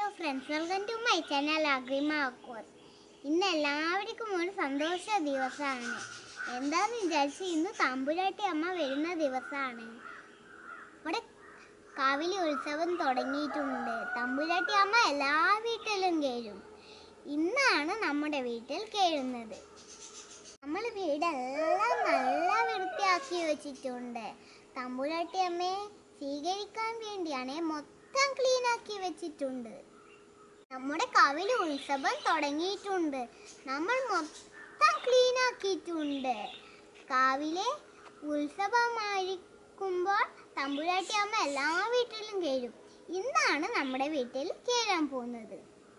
hello friends welcome to my channel Agrima aquas ഇന്ന് എല്ലാവർക്കും ഒരു സന്തോഷ ദിവസമാണ് എന്താന്ന് വിചാരിച്ച് ഇന്ന് തമ്പുരാട്ടി അമ്മ വരുന്ന ദിവസമാണ് ഇവിടെ കാവിലി ഉത്സവം തുടങ്ങിയിട്ടുണ്ട് തമ്പുരാട്ടി അമ്മ എല്ലാ വീട്ടിലും കേഴും ഇന്നാണ് നമ്മുടെ വീട്ടിൽ കേഴുന്നത് നമ്മൾ വീടെല്ലാം നല്ല വൃത്തിയാക്കി വെച്ചിട്ടുണ്ട് തമ്പുരാട്ടി അമ്മയെ സ്വീകരിക്കാൻ വേണ്ടിയാണ് മൊത്തം ക്ലീൻ ആക്കി വെച്ചിട്ടുണ്ട് നമ്മുടെ കവിൽ ഉത്സവം തുടങ്ങിയിട്ടുണ്ട് നമ്മൾ മൊത്തം ക്ലീൻ ആക്കിയിട്ടുണ്ട് കാവിലെ ഉത്സവമായിരിക്കുമ്പോൾ തമ്പുരാട്ടി അമ്മ എല്ലാ വീട്ടിലും കേഴും ഇന്നാണ് നമ്മുടെ വീട്ടിൽ കേറാൻ പോകുന്നത്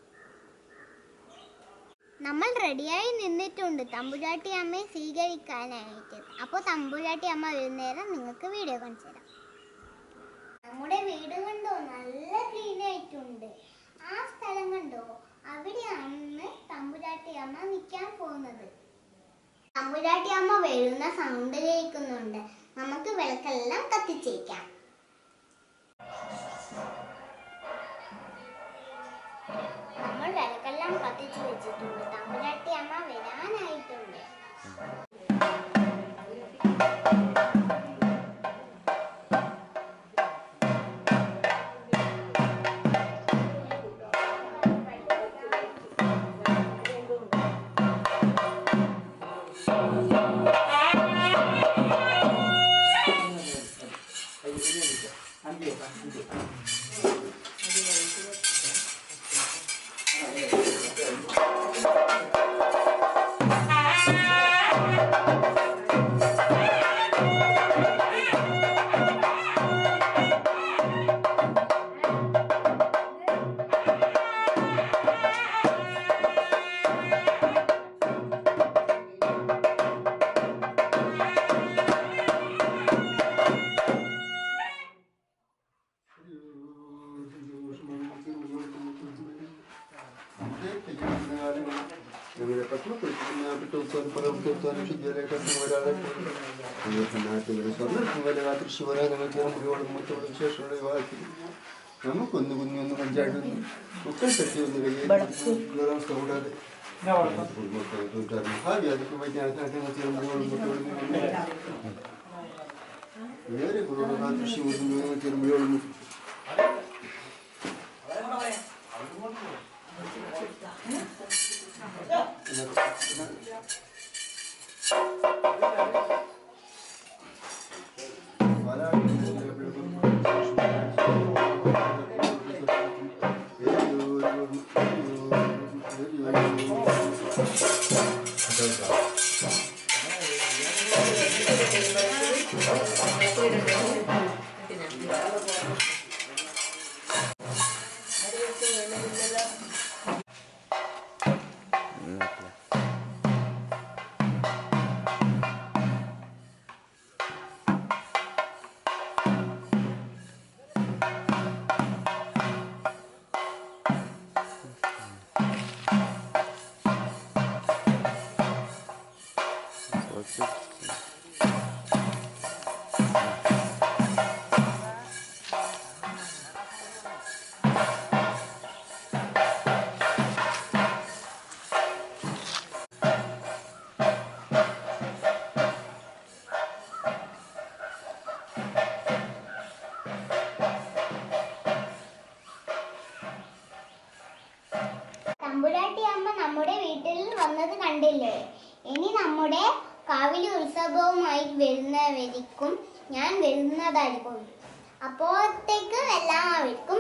നമ്മൾ റെഡിയായി നിന്നിട്ടുണ്ട് തമ്പുരാട്ടി അമ്മയെ സ്വീകരിക്കാനായിട്ട് അപ്പോൾ തമ്പുരാട്ടി അമ്മ വരുന്നേരം നിങ്ങൾക്ക് വീഡിയോ കാണിച്ചു തരാം നമ്മുടെ വീട് കണ്ടോ നല്ല ക്ലീൻ ആയിട്ടുണ്ട് ആ സ്ഥലം കണ്ടോ അവിടെയാണ് തമ്പുരാട്ടി അമ്മ നിൽക്കാൻ പോകുന്നത് തമ്പുരാട്ടി അമ്മ വരുന്ന സൗണ്ട് കേൾക്കുന്നുണ്ട് നമുക്ക് വിളക്കെല്ലാം കത്തിച്ചേക്കാം നമ്മൾ വിളക്കെല്ലാം കത്തിച്ചു വെച്ചിട്ടുണ്ട് തമ്പുരാട്ടി അമ്മ വരാനായിട്ടുണ്ട് നമുക്കൊന്ന് കുഞ്ഞൊന്ന് പഞ്ചായത്ത് ഒക്കെ കെട്ടി ഒന്ന് കയ്യിൽ കൂടാതെ വേറെ കൃഷി ചെറുമ്പോഴും തമ്പുരാട്ടി അമ്മ നമ്മുടെ വീട്ടിൽ വന്നത് കണ്ടില്ലേ ഇനി നമ്മുടെ കാവിലി ഉത്സവവുമായി വരുന്നവരിക്കും ഞാൻ വരുന്നതായിരിക്കും അപ്പോഴത്തേക്ക് എല്ലാവർക്കും